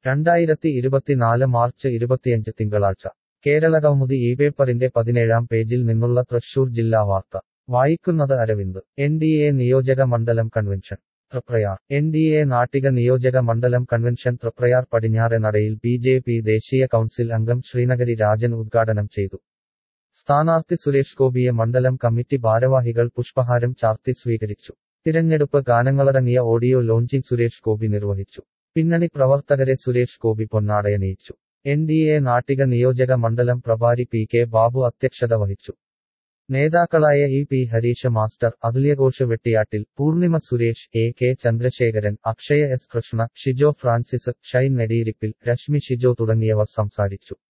രണ്ടായിരത്തി ഇരുപത്തിനാല് മാർച്ച് ഇരുപത്തിയഞ്ച് തിങ്കളാഴ്ച കേരളകൗമുദി ഈ പേപ്പറിന്റെ പതിനേഴാം പേജിൽ നിന്നുള്ള തൃശൂർ ജില്ലാ വാർത്ത വായിക്കുന്നത് അരവിന്ദ് എൻ ഡി എ നിയോജക മണ്ഡലം convention Triprayar N D A Nattika നിയോജക മണ്ഡലം കൺവെൻഷൻ തൃപ്രയാർ പടിഞ്ഞാറെ നടയിൽ ബി ജെ പി ദേശീയ കൗൺസിൽ അംഗം ശ്രീനഗരി രാജൻ ഉദ്ഘാടനം ചെയ്തു സ്ഥാനാർത്ഥി സുരേഷ് ഗോപിയെ മണ്ഡലം കമ്മിറ്റി ഭാരവാഹികൾ പുഷ്പഹാരം ചാർത്തി സ്വീകരിച്ചു തിരഞ്ഞെടുപ്പ് ഗാനങ്ങളടങ്ങിയ ഓഡിയോ ലോഞ്ചിംഗ് സുരേഷ് ഗോപി നിർവഹിച്ചു പിന്നണി പ്രവർത്തകരെ സുരേഷ് ഗോപി പൊന്നാടയണിയിച്ചു എൻ ഡി എ നാട്ടിക നിയോജക മണ്ഡലം പ്രഭാരി പി കെ ബാബു അധ്യക്ഷത വഹിച്ചു നേതാക്കളായ E P Harisha master Athulyaghosh Vettiyattil Poornima Suresh A K Chandrasekharan Akshaya S Krishna Shijo Francis Shine Nediyirippil Reshmi Shijo തുടങ്ങിയവർ സംസാരിച്ചു